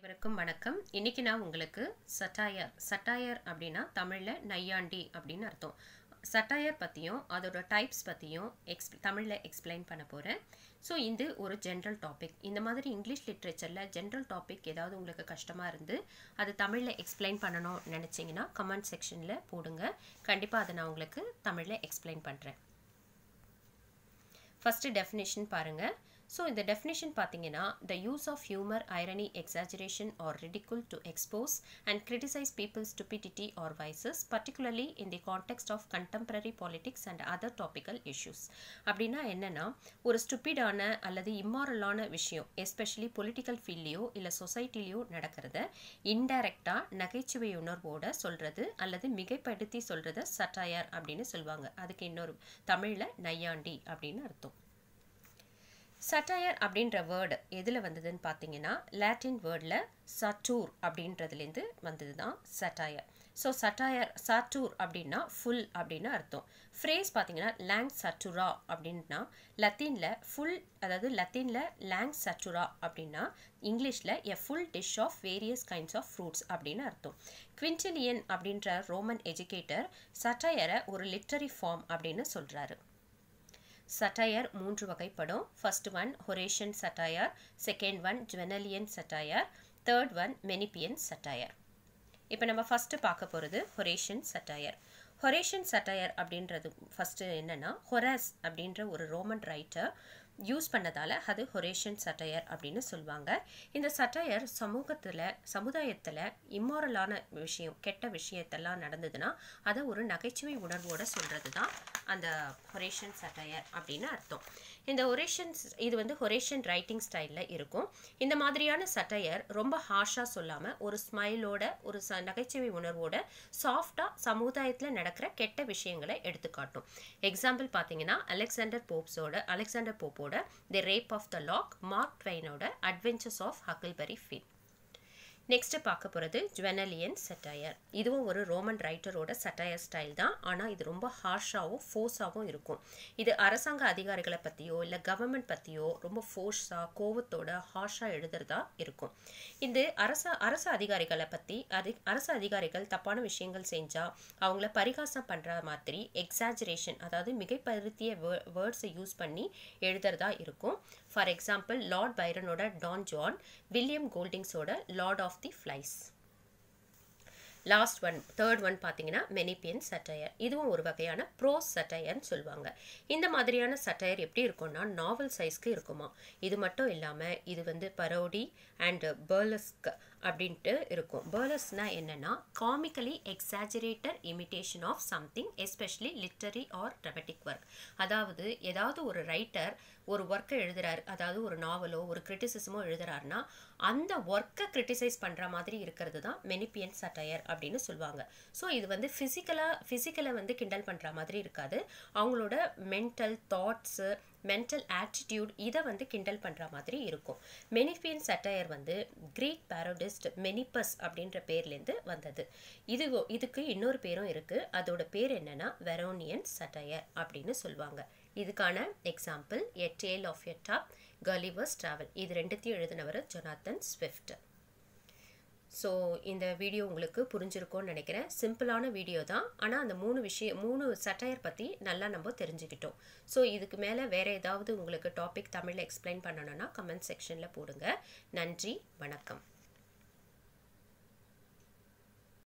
அனைவருக்கும் வணக்கம் இன்னைக்கு நான் உங்களுக்கு சட்டாயர் சட்டாயர் அப்படின்னா தமிழில் நையாண்டி அப்படின்னு அர்த்தம் சட்டாயர் பற்றியும் அதோட டைப்ஸ் பற்றியும் எக்ஸ் தமிழில் எக்ஸ்பிளைன் பண்ண போகிறேன் ஸோ இது ஒரு ஜென்ரல் டாபிக் இந்த மாதிரி இங்கிலீஷ் லிட்ரேச்சரில் ஜென்ரல் டாபிக் ஏதாவது உங்களுக்கு கஷ்டமாக இருந்து அது தமிழில் எக்ஸ்பிளைன் பண்ணணும் நினச்சிங்கன்னா கமெண்ட் செக்ஷனில் போடுங்க கண்டிப்பாக அதை நான் உங்களுக்கு தமிழில் எக்ஸ்பிளைன் பண்ணுறேன் ஃபஸ்ட்டு டெஃபினேஷன் பாருங்கள் ஸோ இந்த டெஃபினேஷன் பார்த்தீங்கன்னா the use of humour irony exaggeration or ridicule to expose and criticise people's stupidity or vices particularly in the context of contemporary politics and other topical issues அப்படின்னா என்னென்னா ஒரு ஸ்டுப்பிடான அல்லது இம்மாரலான விஷயம் especially political ஃபீல்ட்லேயோ இல்லை சொசைட்டிலையோ நடக்கிறத இன்டைரக்டாக நகைச்சுவை உணர்வோட சொல்கிறது அல்லது மிகைப்படுத்தி சொல்கிறத சட்டாயர் அப்படின்னு சொல்லுவாங்க அதுக்கு இன்னொரு தமிழில் நையாண்டி அப்படின்னு அர்த்தம் சட்டாயர் அப்படின்ற வேர்டு எதில் வந்ததுன்னு பார்த்தீங்கன்னா லாட்டின் வேர்டில் சட்டூர் அப்படின்றதுலேருந்து வந்தது தான் சட்டாயர் ஸோ சட்டாயர் சட்டூர் அப்படின்னா ஃபுல் அப்படின்னு அர்த்தம் ஃப்ரேஸ் பார்த்தீங்கன்னா லேங் சட்டுரா அப்படின்னா லத்தீனில் ஃபுல் அதாவது லத்தீனில் லேங் சட்டுரா அப்படின்னா இங்கிலீஷில் a full dish of various kinds of fruits அப்படின்னு அர்த்தம் குவின்டிலியன் அப்படின்ற ரோமன் எஜுகேட்டர் சட்டாயரை ஒரு லிட்ரரி ஃபார்ம் அப்படின்னு சொல்கிறாரு சட்டாயர் மூன்று வகைப்படும் first one Horatian satire second one Juvenalian satire third one Menippean satire இப்போ நம்ம ஃபஸ்ட்டு பார்க்க போகிறது ஹொரேஷன் சட்டாயர் ஹொரேஷன் சட்டாயர் அப்படின்றது ஃபஸ்ட்டு என்னென்னா ஹொராஸ் அப்படின்ற ஒரு ரோமன் ரைட்டர் யூஸ் பண்ணதால் அது ஹொரேஷன் சட்டையர் அப்படின்னு சொல்லுவாங்க இந்த சட்டையர் சமூகத்தில் சமுதாயத்தில் இம்மாரலான விஷயம் கெட்ட விஷயத்தெல்லாம் நடந்ததுன்னா அதை ஒரு நகைச்சுவை உணர்வோடு சொல்கிறது தான் அந்த ஹொரேஷன் சட்டையர் அப்படின்னு அர்த்தம் இந்த ஒரேஷன்ஸ் இது வந்து ஹொரேஷன் ரைட்டிங் ஸ்டைலில் இருக்கும் இந்த மாதிரியான சட்டையர் ரொம்ப ஹாஷாக சொல்லாமல் ஒரு ஸ்மைலோட ஒரு ச நகைச்சுவை உணர்வோட சாஃப்டாக சமுதாயத்தில் நடக்கிற கெட்ட விஷயங்களை எடுத்துக்காட்டும் எக்ஸாம்பிள் பார்த்தீங்கன்னா அலெக்சாண்டர் போப்ஸோட அலெக்சாண்டர் போப்போட the rape of the lock Mark ட்வைனோட adventures of Huckleberry Finn next பார்க்க போகிறது ஜுவனலியன் சட்டையர் இதுவும் ஒரு ரோமன் ரைட்டரோட சட்டையர் ஸ்டைல் தான் ஆனால் இது ரொம்ப ஹார்ஷாகவும் ஃபோர்ஸாகவும் இருக்கும் இது அரசாங்க அதிகாரிகளை பற்றியோ இல்லை கவர்மெண்ட் பற்றியோ ரொம்ப ஃபோர்ஸாக கோவத்தோட ஹார்ஷாக எழுதுறதா இருக்கும் இது அரச அரசு அதிகாரிகளை பற்றி அதி அரசு அதிகாரிகள் தப்பான விஷயங்கள் செஞ்சால் அவங்கள பரிகாசம் பண்ணுற மாதிரி எக்ஸாஜரேஷன் அதாவது மிகைப்படுத்திய வேர்ட்ஸை யூஸ் பண்ணி எழுதுறதா இருக்கும் ஃபார் எக்ஸாம்பிள் லார்ட் பைரனோட டான் ஜான் வில்லியம் கோல்டிங்ஸோட lord of the flies last one third one பார்த்தீங்கன்னா மெனிப்பியன் சட்டையர் இதுவும் ஒரு வகையான ப்ரோஸ் சட்டையர்னு சொல்லுவாங்க இந்த மாதிரியான சட்டையர் எப்படி இருக்கும்னா நாவல் சைஸ்க்கு இருக்குமா இது மட்டும் இல்லாமல் இது வந்து பரோடி அண்ட் பேர்லஸ்க் அப்படின்ட்டு இருக்கும் பேர்லஸ்னா என்னென்னா comically exaggerated imitation of something especially literary or dramatic work அதாவது ஏதாவது ஒரு ரைட்டர் ஒரு ஒர்க்கை எழுதுறாரு அதாவது ஒரு நாவலோ ஒரு கிரிட்டிசிசமோ எழுதுறாருன்னா அந்த ஒர்க்கை கிரிட்டிசைஸ் பண்ணுற மாதிரி இருக்கிறது தான் மெனிப்பியன் சட்டையர் அப்படின்னு சொல்லுவாங்க ஸோ இது வந்து ஃபிசிக்கலாக ஃபிசிக்கலை வந்து கிண்டல் பண்ணுற மாதிரி இருக்காது அவங்களோட மென்டல் தாட்ஸு மென்டல் ஆட்டிடியூட் இதை வந்து கிண்டல் பண்ணுற மாதிரி இருக்கும் மெனிபியன் சட்டையர் வந்து கிரீக் பேரோடிஸ்ட் மெனிப்பஸ் அப்படின்ற பேர்லேருந்து வந்தது இது இதுக்கு இன்னொரு பேரும் இருக்குது அதோட பேர் என்னென்னா வெரோனியன் சட்டையர் அப்படின்னு சொல்லுவாங்க இதுக்கான example a tale of a tub Gulliver's travel இது ரெண்டுத்தையும் எழுதினவர் ஜொனாத்தன் ஸ்விஃப்ட் ஸோ இந்த வீடியோ உங்களுக்கு புரிஞ்சிருக்கும்னு நினைக்கிறேன் சிம்பிளான வீடியோ தான் ஆனால் அந்த மூணு விஷயம் மூணு சட்டையர் பற்றி நல்லா நம்ம தெரிஞ்சுக்கிட்டோம் ஸோ இதுக்கு மேலே வேறு ஏதாவது உங்களுக்கு டாபிக் தமிழில் எக்ஸ்பிளைன் பண்ணணும்னா கமெண்ட் செக்ஷனில் போடுங்க நன்றி வணக்கம்